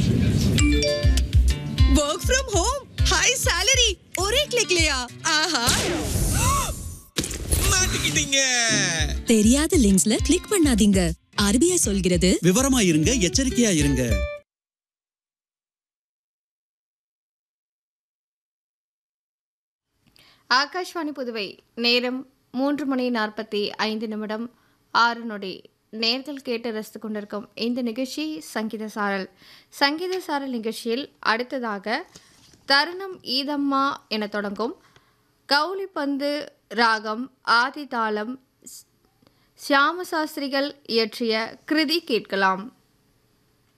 work from home high salary ஒரே கிளிக்லயா ஆஹா மாட்டிக்கிட்டீங்க தெரியாத லிங்க்ஸ்ல கிளிக் பண்ணாதீங்க ஆர்பிஐ சொல்கிறது விவரமா இருங்க எச்சரிக்கையா இருங்க ஆகாஷ்வாணி புதுவை நேரம் மூன்று மணி நாற்பத்தி ஐந்து நிமிடம் ஆறு நொடி நேர்கள் கேட்டு ரசித்து கொண்டிருக்கும் இந்த நிகழ்ச்சி சங்கீத சாரல் சங்கீத சாரல் நிகழ்ச்சியில் அடுத்ததாக தருணம் ஈதம்மா என தொடங்கும் கௌலிப்பந்து ராகம் ஆதி தாளம் ஸ்- சியாமசாஸ்திரிகள் இயற்றிய கிருதி கேட்கலாம்